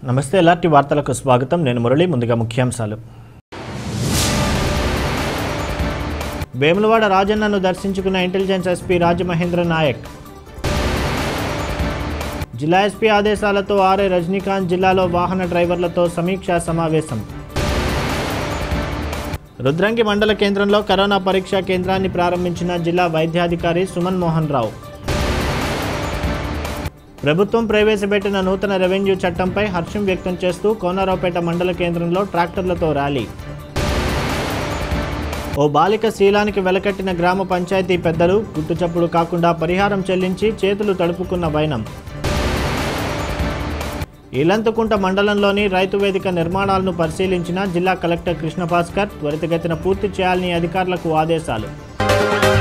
నమస్తే ఎలాంటి వార్తలకు స్వాగతం నేను మురళి ముందుగా ముఖ్యాంశాలు వేములవాడ రాజన్నను దర్శించుకున్న ఇంటెలిజెన్స్ ఎస్పీ రాజమహేంద్ర నాయక్ జిల్లా ఎస్పీ ఆదేశాలతో ఆర్ఏ రజనీకాంత్ జిల్లాలో వాహన డ్రైవర్లతో సమీక్షా సమావేశం రుద్రంగి మండల కేంద్రంలో కరోనా పరీక్షా కేంద్రాన్ని ప్రారంభించిన జిల్లా వైద్యాధికారి సుమన్ మోహన్ రావు ప్రభుత్వం ప్రవేశపెట్టిన నూతన రెవెన్యూ చట్టంపై హర్షం వ్యక్తం చేస్తూ కోనరావుపేట మండల కేంద్రంలో ట్రాక్టర్లతో ర్యాలీ ఓ బాలిక శీలానికి వెలకట్టిన గ్రామ పంచాయతీ పెద్దలు గుట్టుచప్పుడు కాకుండా పరిహారం చెల్లించి చేతులు తడుపుకున్న వైనం ఇలంతుకుంట మండలంలోని రైతు వేదిక నిర్మాణాలను పరిశీలించిన జిల్లా కలెక్టర్ కృష్ణభాస్కర్ త్వరితగతిన పూర్తి చేయాలని అధికారులకు ఆదేశాలు